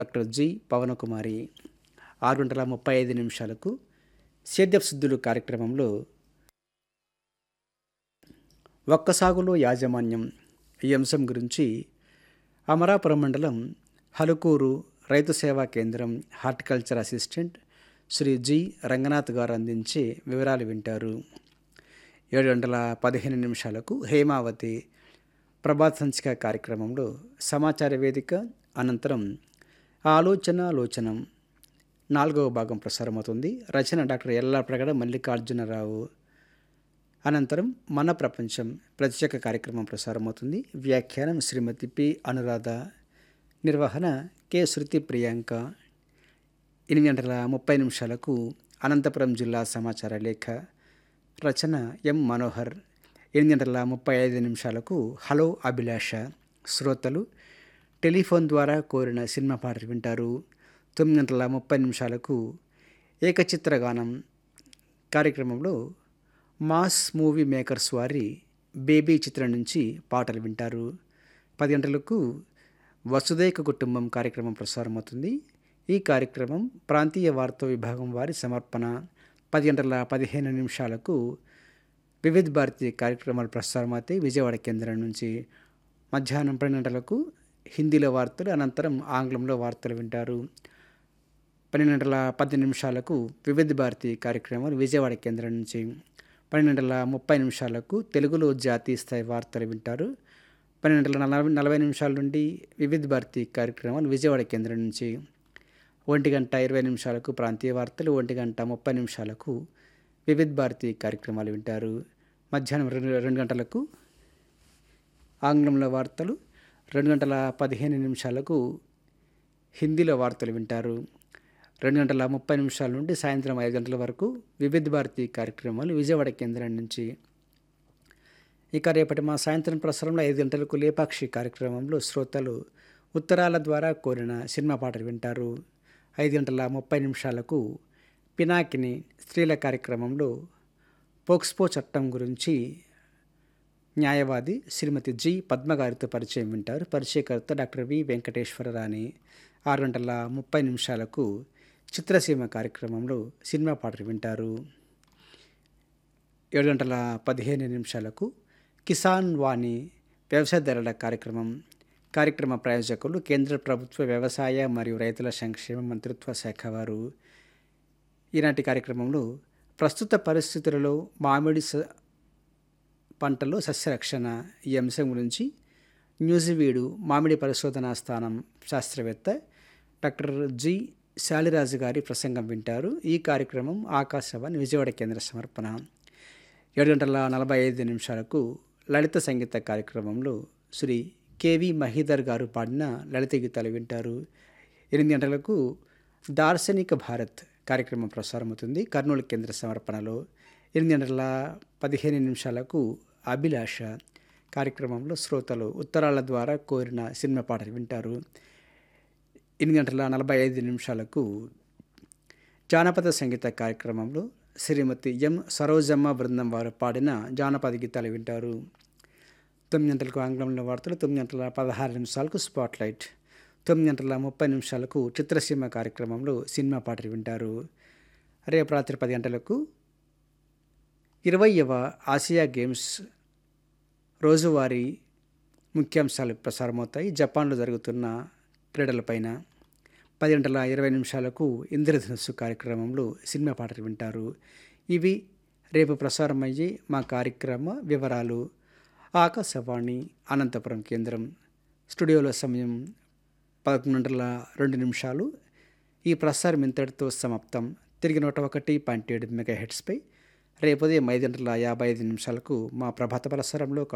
doctor G పవనకుమారి ఆరు గంటల ముప్పై ఐదు నిమిషాలకు సేద్యపు సిద్ధులు కార్యక్రమంలో ఒక్క సాగులో యాజమాన్యం ఈ అంశం గురించి అమరాపురం మండలం హలుకూరు రైతు సేవా కేంద్రం horticulture assistant Shri G Ranganath గారు అందించే వివరాలు వింటారు ఏడు గంటల పదిహేను నిమిషాలకు హేమావతి ప్రభాత్ సంచిక కార్యక్రమంలో సమాచార వేదిక అనంతరం ఆలోచన లోచనం నాలుగవ భాగం ప్రసారమవుతుంది రచన డాక్టర్ ఎల్లాప్రగడ మల్లికార్జునరావు అనంతరం మన ప్రపంచం ప్రత్యేక కార్యక్రమం ప్రసారమవుతుంది వ్యాఖ్యానం శ్రీమతి పి అనురాధ నిర్వహణ కె శృతి ప్రియాంక ఎనిమిది గంటల ముప్పై నిమిషాలకు అనంతపురం జిల్లా సమాచార లేఖ రచన ఎం మనోహర్ ఎనిమిది గంటల ముప్పై ఐదు నిమిషాలకు హలో అభిలాష శ్రోతలు టెలిఫోన్ ద్వారా కోరిన సినిమా పాటలు వింటారు తొమ్మిది గంటల ముప్పై నిమిషాలకు ఏకచిత్ర గానం కార్యక్రమంలో మాస్ మూవీ మేకర్స్ వారి బేబీ చిత్రం నుంచి పాటలు వింటారు పది గంటలకు వసుదైక కుటుంబం కార్యక్రమం ప్రసారమవుతుంది ఈ కార్యక్రమం ప్రాంతీయ వార్తా విభాగం వారి సమర్పణ పది గంటల పదిహేను నిమిషాలకు వివిధ భారతి కార్యక్రమాలు ప్రసారమవుతాయి విజయవాడ కేంద్రం నుంచి మధ్యాహ్నం పన్నెండు గంటలకు హిందీలో వార్తలు అనంతరం ఆంగ్లంలో వార్తలు వింటారు పన్నెండు గంటల పది నిమిషాలకు వివిధ భారతి కార్యక్రమాలు విజయవాడ కేంద్రం నుంచి పన్నెండు గంటల ముప్పై నిమిషాలకు తెలుగులో జాతీయ స్థాయి వార్తలు వింటారు పన్నెండు గంటల నలభై నలభై నిమిషాల నుండి వివిధ భారతి కార్యక్రమాలు విజయవాడ కేంద్రం నుంచి ఒంటి గంట ఇరవై నిమిషాలకు ప్రాంతీయ వార్తలు ఒంటి గంట ముప్పై నిమిషాలకు వివిధ భారతి కార్యక్రమాలు వింటారు మధ్యాహ్నం రెండు రెండు గంటలకు ఆంగ్లంలో వార్తలు రెండు గంటల పదిహేను నిమిషాలకు హిందీలో వార్తలు వింటారు రెండు గంటల ముప్పై నిమిషాల నుండి సాయంత్రం ఐదు గంటల వరకు వివిధ భారతి కార్యక్రమాలు విజయవాడ కేంద్రం నుంచి ఇక రేపటి మా సాయంత్రం ప్రసారంలో ఐదు గంటలకు లేపాక్షి కార్యక్రమంలో శ్రోతలు ఉత్తరాల ద్వారా కోరిన సినిమా పాటలు వింటారు ఐదు గంటల ముప్పై నిమిషాలకు పినాకిని స్త్రీల కార్యక్రమంలో పోక్స్పో చట్టం గురించి న్యాయవాది శ్రీమతి జి పద్మ గారితో పరిచయం వింటారు పరిచయకర్త డాక్టర్ వి వెంకటేశ్వరరాణి ఆరు గంటల ముప్పై నిమిషాలకు చిత్రసీమ కార్యక్రమంలో సినిమా పాటలు వింటారు ఏడు గంటల పదిహేను నిమిషాలకు కిసాన్ వాణి వ్యవసాయ ధరల కార్యక్రమం కార్యక్రమ ప్రాయోజకులు కేంద్ర ప్రభుత్వ వ్యవసాయ మరియు రైతుల సంక్షేమ మంత్రిత్వ శాఖ వారు ఈనాటి కార్యక్రమంలో ప్రస్తుత పరిస్థితులలో మామిడి స పంటలో సస్యరక్షణ ఈ అంశం గురించి న్యూజివీడు మామిడి పరిశోధనా స్థానం శాస్త్రవేత్త డాక్టర్ జి శాలిరాజు గారి ప్రసంగం వింటారు ఈ కార్యక్రమం ఆకాశవాణి విజయవాడ కేంద్ర సమర్పణ ఏడు గంటల నలభై ఐదు నిమిషాలకు లలిత సంగీత కార్యక్రమంలో శ్రీ కేవి మహీధర్ గారు పాడిన లలిత గీతాలు వింటారు ఎనిమిది గంటలకు దార్శనిక భారత్ కార్యక్రమం ప్రసారమవుతుంది కర్నూలు కేంద్ర సమర్పణలో ఎనిమిది గంటల పదిహేను నిమిషాలకు అభిలాష కార్యక్రమంలో శ్రోతలు ఉత్తరాల ద్వారా కోరిన సినిమా పాటలు వింటారు ఎనిమిది గంటల నలభై ఐదు నిమిషాలకు జానపద సంగీత కార్యక్రమంలో శ్రీమతి ఎం సరోజమ్మ బృందం వారు పాడిన జానపద గీతాలు వింటారు తొమ్మిది గంటలకు ఆంగ్లంలో వార్తలు తొమ్మిది గంటల పదహారు నిమిషాలకు స్పాట్ లైట్ తొమ్మిది గంటల ముప్పై నిమిషాలకు చిత్రసీమ కార్యక్రమంలో సినిమా పాటలు వింటారు రేపు రాత్రి పది గంటలకు ఇరవైవ ఆసియా గేమ్స్ రోజువారీ ముఖ్యాంశాలు ప్రసారమవుతాయి జపాన్లో జరుగుతున్న క్రీడలపైన పది గంటల ఇరవై నిమిషాలకు ఇంద్రధనుస్సు కార్యక్రమంలో సినిమా పాటలు వింటారు ఇవి రేపు ప్రసారమయ్యే మా కార్యక్రమ వివరాలు ఆకాశవాణి అనంతపురం కేంద్రం స్టూడియోలో సమయం పదకొండు గంటల రెండు నిమిషాలు ఈ ప్రసారం ఇంతటితో సమాప్తం తిరిగి నూట ఒకటి పాయింట్ ఏడు మెగా హెడ్స్పై రేపు ఉదయం ఐదు గంటల యాభై ఐదు నిమిషాలకు మా ప్రభాత ప్రసారంలో